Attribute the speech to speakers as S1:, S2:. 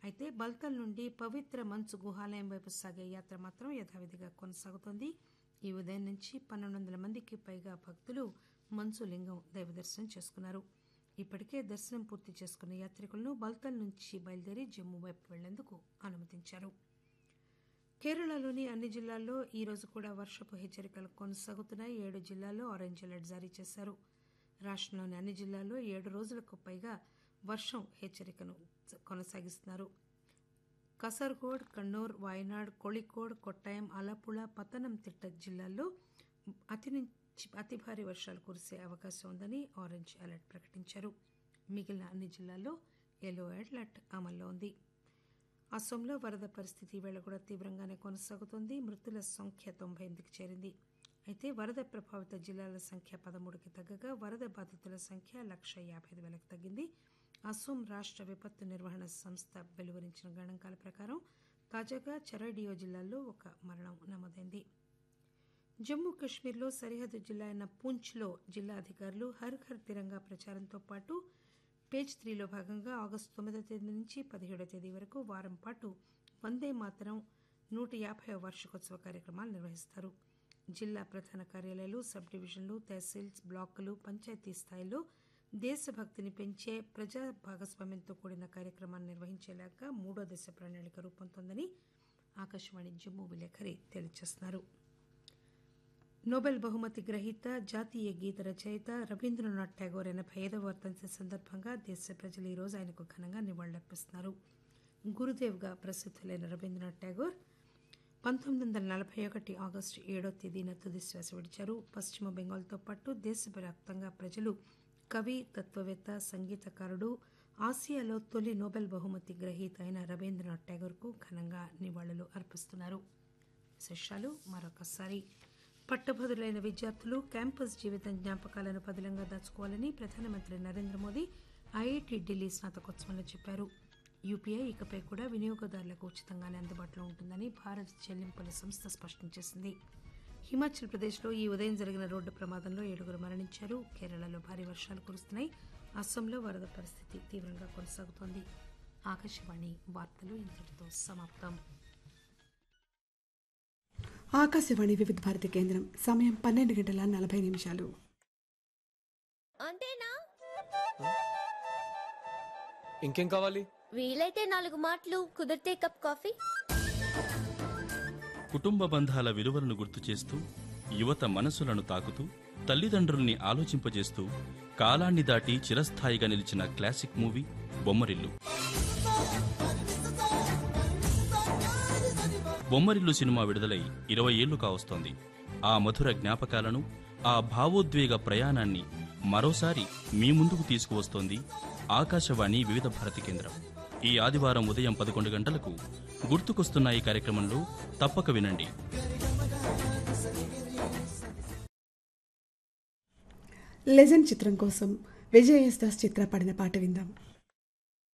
S1: అయితే బల్తల్ నుండి పవిత్ర మంచు గుహాలయం వైపు సాగే యాత్ర మాత్రం యథావిధిగా కొనసాగుతోంది ఈ ఉదయం నుంచి పన్నెండు వందల మందికి పైగా భక్తులు మంచు లింగం దైవ దర్శనం చేసుకున్నారు ఇప్పటికే దర్శనం పూర్తి చేసుకున్న యాత్రికులను బల్తల్ నుంచి బయలుదేరి జమ్మూ వైపు వెళ్లేందుకు అనుమతించారు కేరళలోని అన్ని జిల్లాల్లో ఈ రోజు కూడా వర్షపు హెచ్చరికలు కొనసాగుతున్నాయి ఏడు జిల్లాల్లో ఆరెంజ్ అలర్ట్ జారీ చేశారు రాష్ట్రంలోని అన్ని జిల్లాల్లో ఏడు రోజులకు పైగా వర్షం హెచ్చరికను కొనసాగిస్తున్నారు కసర్గోడ్ కన్నూర్ వాయనాడ్ కోళికోడ్ కొట్టాయం ఆలపుళ పతనంతిట్ట జిల్లాల్లో అతి నుంచి అతి భారీ వర్షాలు కురిసే అవకాశం ఉందని ఆరెంజ్ అలర్ట్ ప్రకటించారు మిగిలిన అన్ని జిల్లాల్లో ఎల్లో అలర్ట్ అమల్లో ఉంది అసోంలో వరద పరిస్థితి వేళ కూడా తీవ్రంగానే కొనసాగుతోంది మృతుల సంఖ్య తొంభై ఎనిమిదికి చేరింది అయితే వరద ప్రభావిత జిల్లాల సంఖ్య పదమూడుకి తగ్గగా వరద బాధితుల సంఖ్య లక్ష యాభై ఐదు వేలకు తగ్గింది అసోం రాష్ట్ర విపత్తు నిర్వహణ సంస్థ వెలువరించిన గణాంకాల ప్రకారం తాజాగా చరైడియో జిల్లాలో ఒక మరణం నమోదైంది జమ్మూ కాశ్మీర్లో సరిహద్దు జిల్లా అయిన పూంచ్లో జిల్లా అధికారులు హర్ ఘర్ తిరంగా ప్రచారంతో పాటు పేజ్ త్రీలో భాగంగా ఆగస్టు తొమ్మిదో తేదీ నుంచి పదిహేడో తేదీ వరకు వారం పాటు వందే మాతరం నూట యాభై వార్షికోత్సవ కార్యక్రమాలు నిర్వహిస్తారు జిల్లా ప్రధాన కార్యాలయాలు సబ్ డివిజన్లు తహసీల్స్ బ్లాకులు పంచాయతీ స్థాయిలో దేశభక్తిని పెంచే ప్రజా భాగస్వామ్యంతో కూడిన కార్యక్రమాన్ని నిర్వహించేలాగా మూడో దశ ప్రణాళిక రూపొందుతోందని ఆకాశవాణి జమ్మూ విలేకరి తెలియజేస్తున్నారు నోబెల్ బహుమతి గ్రహీత జాతీయ గీత రచయిత రవీంద్రనాథ్ ఠాగూర్ ఎనభై ఐదవ వర్ధంతి సందర్భంగా దేశ ప్రజలు ఈరోజు ఆయనకు ఘనంగా నివాళులర్పిస్తున్నారు గురుదేవ్గా ప్రసిద్ధులైన రవీంద్రనాథ్ ఠాగూర్ పంతొమ్మిది వందల నలభై ఒకటి ఆగస్టు ఏడో తేదీన తుది శ్వాస విడిచారు పశ్చిమ బెంగాల్తో పాటు దేశవ్యాప్తంగా ప్రజలు కవి తత్వవేత్త సంగీతకారుడు ఆసియాలో తొలి నోబెల్ బహుమతి గ్రహీత అయిన రవీంద్రనాథ్ ఠాగూర్కు ఘనంగా నివాళులు అర్పిస్తున్నారు విశేషాలు మరొకసారి పట్టభద్రులైన విద్యార్థులు క్యాంపస్ జీవితం జ్ఞాపకాలను పదిలంగా దాచుకోవాలని ప్రధానమంత్రి నరేంద్ర మోదీ ఐఐటి ఢిల్లీ స్నాతకోత్సవంలో చెప్పారు యూపీఐ ఇకపై కూడా వినియోగదారులకు ఉచితంగానే అందుబాటులో ఉంటుందని భారత్ చెల్లింపుల సంస్థ స్పష్టం చేసింది హిమాచల్ ప్రదేశ్లో ఈ ఉదయం జరిగిన రోడ్డు ప్రమాదంలో ఏడుగురు మరణించారు కేరళలో భారీ వర్షాలు కురుస్తున్నాయి అస్సాంలో వరద పరిస్థితి తీవ్రంగా కొనసాగుతోంది ఆకాశవాణి వార్తలు ఇంతటితో సమాప్తం
S2: ఆకాశవాణి వివిధ భారతి కేంద్రం సమయం పన్నెండు గంటల నలభై నిమిషాలు
S3: అంతేనా
S4: ఇంకేం కావాలి
S3: వీలైతే నాలుగు మాటలు కుదిరితే కప్ కాఫీ
S5: కుటుంబ బంధాల విలువలను గుర్తు చేస్తూ యువత మనసులను తాకుతూ తల్లిదండ్రుల్ని ఆలోచింపజేస్తూ కాలాన్ని దాటి చిరస్థాయిగా నిలిచిన classic movie Bommarillu Bommarillu cinema విడుదలై ఇరవై ఏళ్లు కావస్తోంది ఆ మధుర జ్ఞాపకాలను ఆ భావోద్వేగ ప్రయాణాన్ని మరోసారి మీ ముందుకు తీసుకువస్తోంది ఆకాశవాణి వివిధ భారతి కేంద్రం ఈ ఆదివారం ఉదయం పదకొండు గంటలకు గుర్తుకొస్తున్న ఈ కార్యక్రమంలో తప్పక వినండి
S2: లెజెండ్ చిత్రం కోసం విజయ్ ఎస్ దాస్ చిత్ర పాడిన పాట విందాం